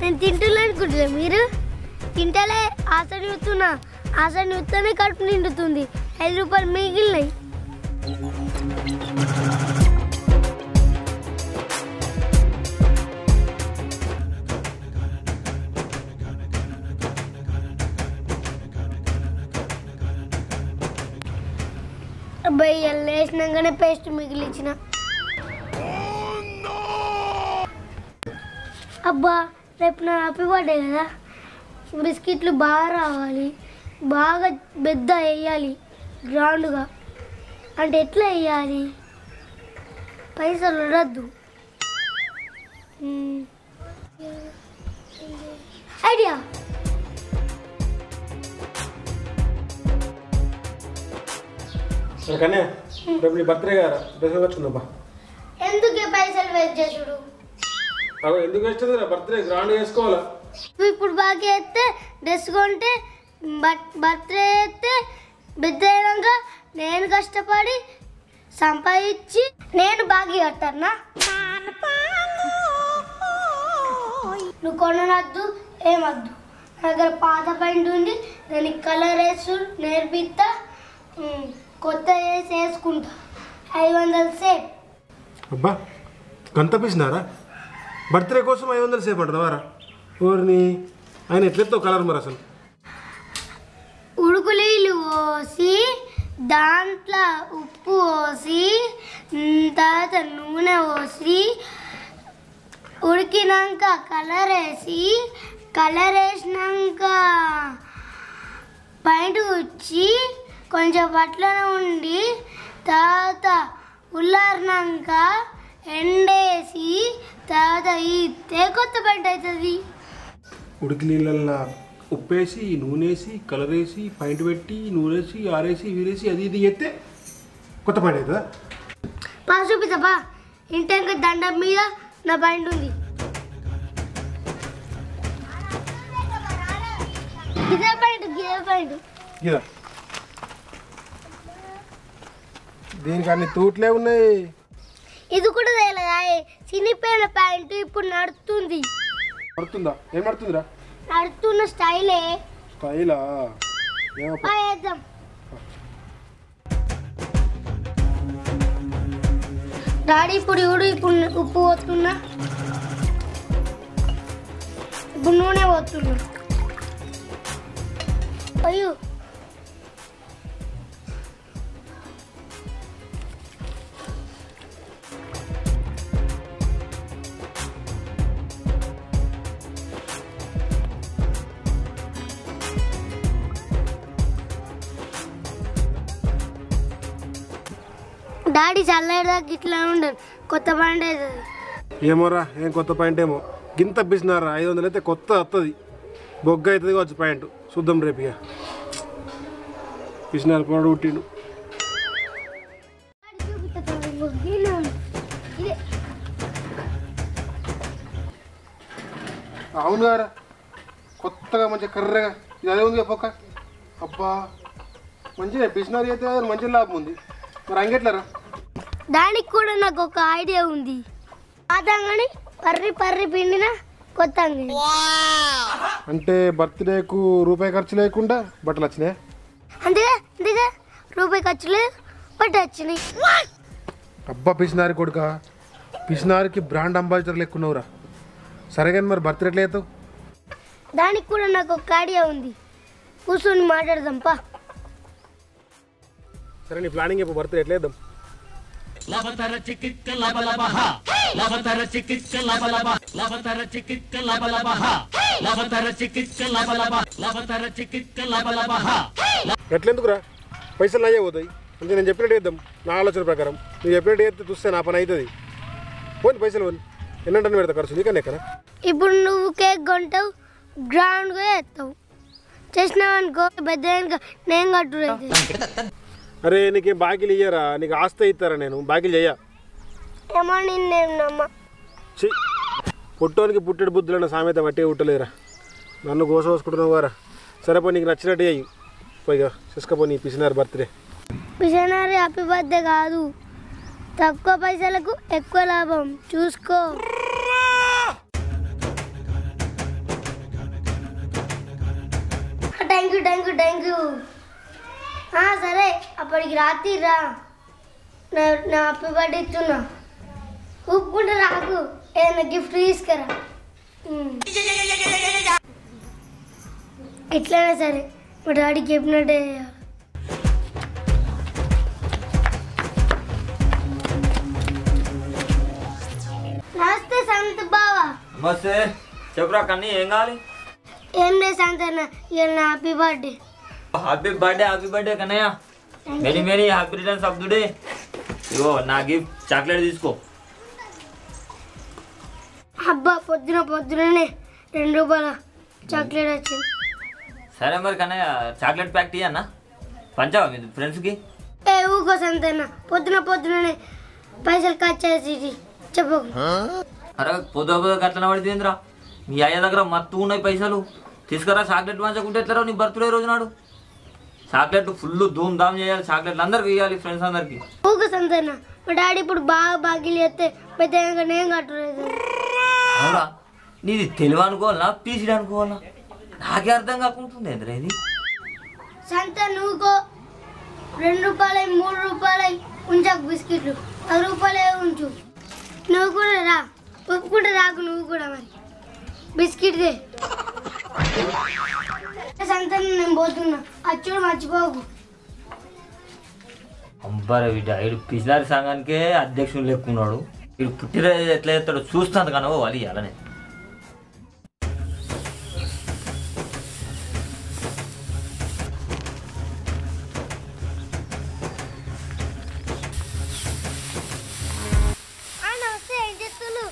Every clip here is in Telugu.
నేను తింటున్నా అనుకుంటున్నా మీరు తింటలే ఆశని వస్తున్నా ఆశని వస్తేనే కడుపు నిండుతుంది ఐదు రూపాయలు మిగిలినాయి అబ్బాయి ఇవాళ వేసినాకనే పేస్ట్ మిగిలిచ్చిన అబ్బా రేపు నా హ్యాపీ బర్త్డే కదా బిస్కెట్లు బాగా రావాలి బాగా పెద్ద వేయాలి గ్రౌండ్గా అంటే ఎట్లా వేయాలి పైసలు ఉండద్దు ఐడియా కన్యా రేపు నీ బర్త్డే కదా డ్రెస్ వచ్చుకుందా ఎందుకే పైసలు వేస్ట్ చేసుడు అవి ఎందుకు వేస్తుంది రా బర్త్డే గ్రాండ్ చేసుకోవాలా నువ్వు ఇప్పుడు బాగా వేస్తే డ్రెస్ కొంటే బర్త్డే వేస్తే పెద్ద అయినాక నేను కష్టపడి సంపాదించి నేను బాగా కట్టానా నువ్వు కొననద్దు ఏమద్దు నా దగ్గర పాత పెయింట్ ఉంది దానికి కలర్ వేసు నేర్పిస్తా ఉమ్, కొత్త వేసి వేసుకుంటా ఐదు వందలు సేపు అబ్బా గంత పిసినారా బర్త్డే కోసం ఐదు వందలు సేపు అంటున్నావారా ఊరిని ఆయన ఎట్లెత్తావు కలర్ మరి అసలు ఉడుకు నీళ్ళు పోసి దాంట్లో ఉప్పు పోసి ఉమ్, తర్వాత నూనె పోసి ఉడికినాక కలర్ వేసి కలర్ వేసినాక పైన వచ్చి కొంచెం పట్లనే ఉండి తర్వాత ఉల్లారినాక ఎండేసి తర్వాత ఇస్తే కొత్త పెంట అవుతుంది ఉడికి నీళ్ళల్లో ఉప్పేసి నూనెసి కలర్ వేసి పైంట్ పెట్టి నూనెసి ఆరేసి వీరేసి అది ఇది ఎత్తే కొత్త పని అవుతుందా పా చూపిస్తాపా ఇంటి దండం మీద నా పాయింట్ ఉంది ఇదే పాయింట్ ఇదే పాయింట్ ఇదా దీనికి అన్ని తూట్లే ఉన్నాయి ఇది కూడా తెలియదా చినిపోయిన ప్యాంటు ఇప్పుడు నడుస్తుంది పడుతుందా ఏం పడుతుందిరా నడుస్తున్న స్టైలే స్టైలా ఏమో పా వేద్దాం డాడీ ఇప్పుడు చూడు ఇప్పుడు ఉప్పు పోతున్నా ఇప్పుడు నూనె పోతున్నా అయ్యో డాడీ చల్లేదాకా ఇట్లా ఉండదు కొత్త బండి అవుతుంది ఏమోరా ఏం కొత్త పాయింట్ ఏమో గింత పిసినారా ఐదు వందలు అయితే కొత్త వస్తుంది బొగ్గ అవుతుంది కావచ్చు పాయింట్ చూద్దాం రేపు ఇక పిసినారు పొడు పుట్టిండు ఇదే అవును గారా కొత్తగా మంచిగా కర్రగా ఇది అదే ఉంది పొక్క అబ్బా మంచిగా పిసినారి అయితే మంచి లాభం ఉంది మరి అంగెట్లరా దానికి కూడా నాకు ఒక ఐడియా ఉంది పాత అంగడి పర్రి పర్రి పిండిన కొత్త అంగడి అంటే బర్త్డేకు రూపాయి ఖర్చు లేకుండా బట్టలు వచ్చినాయి అంతేగా అంతేగా రూపాయి ఖర్చులు పట్టు వచ్చినాయి అబ్బా పిసినారి కొడుక పిసినారికి బ్రాండ్ అంబాసిడర్ లెక్కున్నావురా సరే కానీ మరి బర్త్డే ఎట్లా అవుతావు దానికి కూడా నాకు ఒక ఐడియా ఉంది కూర్చొని మాట్లాడదాం పా సరే నీ ప్లానింగ్ ఇప్పుడు బర్త్డే ఎట్లా వేద్దాం లవతర చికిత్క లబ లబహ లవతర చికిత్క లబ లబ లవతర చికిత్క లబ లబహ లవతర చికిత్క లబ లబ లవతర చికిత్క లబ లబహ ఎట్లెందుకురా పైసలు అయ్యే పోతాయి అంటే నేను చెప్పినట్టు వేద్దాం నా ఆలోచన ప్రకారం నువ్వు చెప్పినట్టు వేస్తే చూస్తే నా పని అవుతుంది పోని పైసలు పోని ఎన్నంటే పెడతా ఖర్చు నీకన్నా ఎక్కడ ఇప్పుడు నువ్వు కేక్ కొంటావు గ్రౌండ్గా వేస్తావు చేసినావు అనుకో పెద్ద అయినాక నేను కట్టుడు అవుతుంది అరే నీకేం బాకీలు ఇయ్యరా నీకు ఆస్తి ఇస్తారా నేను బాకీలు చెయ్య ఏమో నిన్నేం నమ్మ చి పుట్టోనికి పుట్టెడు బుద్ధులన్న సామెత బట్టే పుట్టలేరా నన్ను కోసపోసుకుంటున్నావు వారా సరే పో నీకు నచ్చినట్టు అయ్యి పోయిగా చూసుకోపో నీ పిసినారు బర్త్డే మిషనరీ హ్యాపీ బర్త్డే కాదు తక్కువ పైసలకు ఎక్కువ లాభం చూసుకో థ్యాంక్ యూ థ్యాంక్ యూ సరే అప్పటికి రాత్రి రా నా నా హ్యాపీ బర్త్డే ఇస్తున్నా ఊపుకుంటే రాకు ఏదైనా గిఫ్ట్ తీసుకురా ఉమ్. ఎట్లయినా సరే మా డాడీకి చెప్పినట్టే చేయాలి. నమస్తే సంత బావా నమస్తే చెప్పురా కన్నీ ఏం కావాలి ఏం లేదు సంత అన్న ఇవాళ నా happy birthday happy birthday happy birthday Kannayya many many happy returns of day ఇగో నా గిఫ్ట్ చాక్లెట్ తీసుకో అబ్బా పొద్దున పొద్దుననే రెండు రూపాయల చాక్లెట్ వచ్చింది సరే మరి కన్నయ్య చాక్లెట్ ప్యాక్ తీయన్న పంచావా మీ ఫ్రెండ్స్కి ఏ ఊకో సంతన్న పొద్దున పొద్దుననే పైసలు ఖర్చు చేసి చెప్పకు అరే పొద్దు పొద్దు గట్లన పడితేంద్రా మీ అయ్య దగ్గర మత్తు ఉన్నాయి పైసలు తీసుకురా చాక్లెట్ మంచకుంటే ఎట్లరా నీ బర్త్డే రోజు నాడు చాక్లెట్ ఫుల్ ధూమ్ ధామ్ చేయాలి చాక్లెట్లు అందరికి ఇవ్వాలి ఫ్రెండ్స్ అందరికి ఊకో సంతన్న మా డాడీ ఇప్పుడు బాగా బాగిలు చేస్తే పెద్ద నేను కట్టలేదు అవునా నీది తెలివి అనుకోవాలనా పీసిడి అనుకోవాలా నాకే అర్థం కాకుంటుంది ఏంద్రా ఇది సంత నువ్వుకో రెండు రూపాయలు మూడు రూపాయలు ఉంచకు బిస్కెట్లు పది రూపాయలే ఉంచు నువ్వు కూడా రా ఒప్పుకుంటే రాకు నువ్వు కూడా మరి బిస్కెట్ దే సంతను నేను పోతున్నా అచ్చుడు మర్చిపోకు అంబర వీడు ఐడు పిసినారి సంఘానికే అధ్యక్షుడు లెక్కున్నాడు వీడు పుట్టినరోజు ఎట్లా చేస్తాడో చూస్తాను కానీ ఓ వాళ్ళు అలానే నమస్తే ఏం చేస్తున్నారు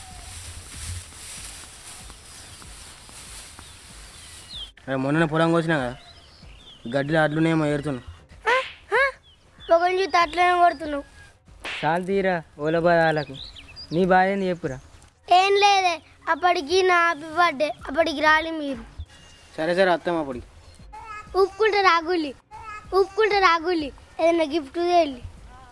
అరే మొన్న పొలం కోసినా కదా గడ్డిలో అడ్లునేమో ఏరుతున్నావు ఒకరిని చూస్తే అట్లనే కొడుతున్నావు చాలు తీరా ఓల బాధలకు నీ బాధ ఏంది చెప్పురా ఏం లేదే అప్పటికి నా హ్యాపీ బర్త్డే అప్పటికి రాలి మీరు సరే సరే అత్తాం అప్పటికి ఉప్పుకుంటే రాగులి ఉప్పుకుంటే రాగులి ఏదైనా గిఫ్ట్ వెళ్ళి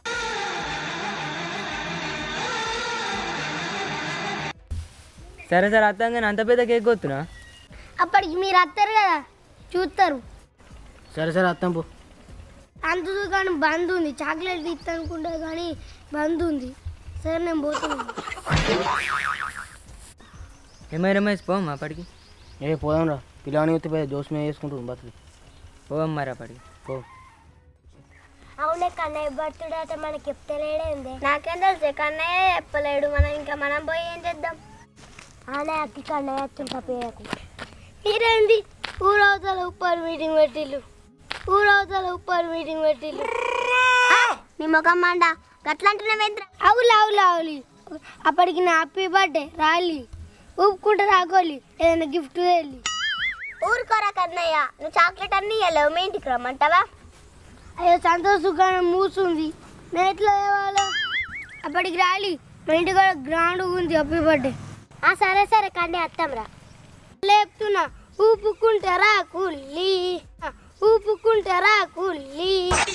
సరే సరే అత్తాం కానీ అంత పెద్ద కేక్ కొత్తునా అప్పటికి మీరు వస్తారు కదా చూస్తారు సరే సరే అత్తాం పో అంత దుకాణం బంద్ ఉంది చాక్లెట్ తీస్తా అనుకుంటే కానీ బంద్ ఉంది సరే నేను పోతున్నాను ఏమై రమేష్ పోం అప్పటికి ఏ పోదాం రా పిల్లవాని ఎత్తి పోయి జోస్ మీద వేసుకుంటాం బతులు పోదాం మరి అప్పటికి పో అవునే కన్నయ్య బర్త్డే అయితే మనకి చెప్తలేడేంది నాకేం తెలుసు కన్నయ్య చెప్పలేడు మనం ఇంకా మనం పోయి ఏం చేద్దాం అనే అక్కి కన్నయ్య అత్తుంటా పేరకు మీరేంది ఊరవతల ఉప్పారు మీటింగ్ పెట్టిల్లు ఊరవతల ఉప్పారు మీటింగ్ పెట్టిల్లు నీ ముఖం మండ గట్లంటున్నావేంద్ర అవులు అవులు అవులి అప్పటికి నా హ్యాపీ బర్త్డే రాలి ఊపుకుంటే రాగోలి ఏదైనా గిఫ్ట్ వెళ్ళి ఊరుకోరా కన్నయ్య నువ్వు చాక్లెట్ అన్ని ఇవ్వలేవు మీ ఇంటికి రమ్మంటావా అయ్యో సంతోష్ దుకాణం మూసుంది నేను ఎట్లా తేవాలా అప్పటికి రాలి మా ఇంటి కూడా గ్రౌండ్ ఉంది హ్యాపీ బర్త్డే ఆ సరే సరే కన్నయ్య అత్తంరా లేపుతున్నా ఊపుకుంటారా కుల్లి ఊపుకుంటారా కుల్లి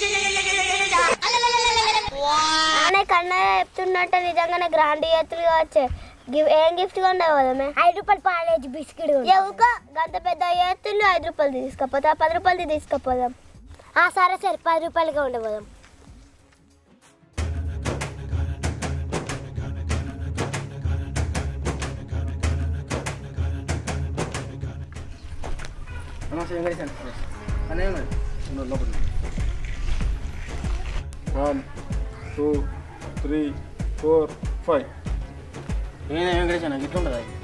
అనే కన్నయ్య చెప్తున్నట్టే నిజంగానే గ్రాండ్ ఎత్తులు కావచ్చే గివ్ ఏం గిఫ్ట్ కొండవు కదా మే ఐదు రూపాయలు పాలేజ్ బిస్కెట్ ఎవరికో గంత పెద్ద ఎత్తులు ఐదు రూపాయలు తీసుకపోతా పది రూపాయలు తీసుకపోదాం ఆ సరే సరే పది రూపాయలుగా ఉండబోదాం నమస్తే వెంకటేశ్వర అనే మరి ఉండు, లోపల one two three four five నేనే వెంకటేశ్వర ఇట్లుంటుంది అది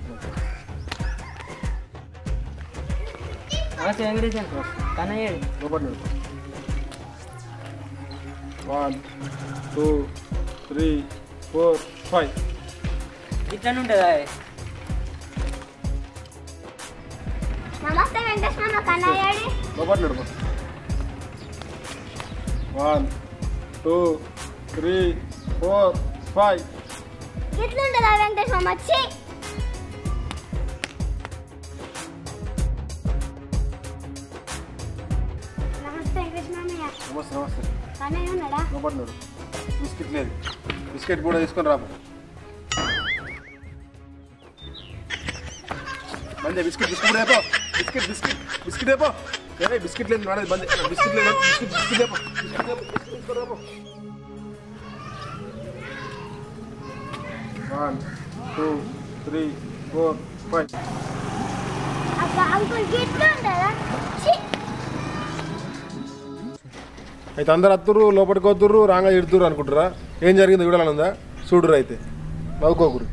నమస్తే వెంకటేశ్వర కన్నయ్య లోపల నిలుపు. One two three four five ఇట్లనే ఉంటుందా నమస్తే వెంకటేశ్వర కన్నయ్య లోపల నడుపు one two three four five ఎట్లుంటుందా వెంకటేశ్వర వచ్చి నమస్తే కృష్ణయ్య నమస్తే నమస్తే కన్నయ్య ఉన్నాడా లోపల నడు బిస్కెట్ లేదు బిస్కెట్ కూడా తీసుకొని రాము మంచి బిస్కెట్ బిస్కెట్ రేపో బిస్కెట్ బిస్కెట్ బిస్కెట్ రేపో ఏ బిస్కెట్ లేదు వాడేది బంద్ చేయి. బిస్కెట్ లేదు బిస్కెట్ బిస్కెట్ లేపో. బిస్కెట్ లేపో. బిస్కెట్ తీసుకురా పో. One two three four five అబ్బా అంకుల్ గిట్లా ఉంటుందా ఛీ! అయితే అందరు అత్తురు లోపలికి వద్దురు రాంగా ఇడుతురు అనుకుంటారా ఏం జరిగిందో చూడాలనుందా చూడురు అయితే నవ్వుకోకురు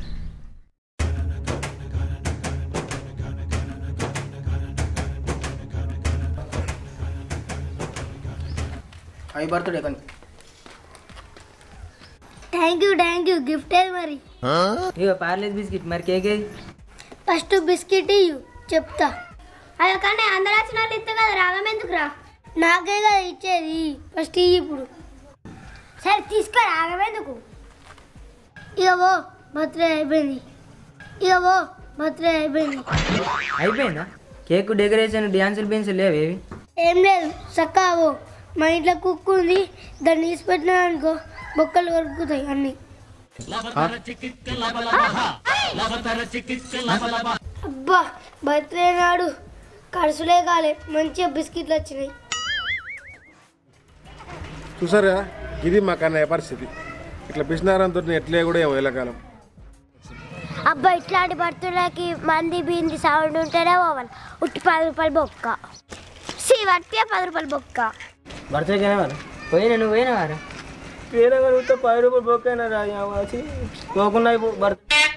అవి బర్త్డే కానీ thank you thank you gift ఏది మరి ఇక పార్లేజ్ బిస్కెట్ మరి కేక్ ఏది ఫస్ట్ బిస్కెట్ ఇయ్యు చెప్తా అయ్యో కానీ అందరు వచ్చిన వాళ్ళు ఇస్తే కదా రాగం ఎందుకు రా నాకే కదా ఇచ్చేది ఫస్ట్ ఇయ్యి ఇప్పుడు సరే తీసుకురా రాగం ఎందుకు ఇక ఓ బర్త్డే అయిపోయింది ఇక ఓ బర్త్డే అయిపోయింది అయిపోయిందా కేక్ డెకరేషన్ డ్యాన్సులు పెన్సిల్ లేవు ఏవి ఏం లేదు చక్కగా ఓ మా ఇంట్లో కుక్ ఉంది దాన్ని తీసి పెట్టినా అనుకో బొక్కలు కొరుకుతాయి అన్నీ అబ్బా బర్త్డే నాడు ఖర్చులే కాలే మంచిగా బిస్కెట్లు వచ్చినాయి చూసారా ఇది మా కన్నయ్య పరిస్థితి ఇట్లా పిసినారంతో ఎట్లే కూడా ఏమో ఎల్లకాలం అబ్బా ఇట్లాంటి బర్త్డేకి మంది బీంది సౌండ్ ఉంటేనే పోవాలి ఉట్టి పది రూపాయలు బొక్క సి వట్టే పది రూపాయలు బొక్క బర్త్డేకేనా వారు పోయినా నువ్వు పోయినా వారా పేరే కడుగుతా పది రూపాయలు బొక్కైనా రా వచ్చి పోకుండా బర్త్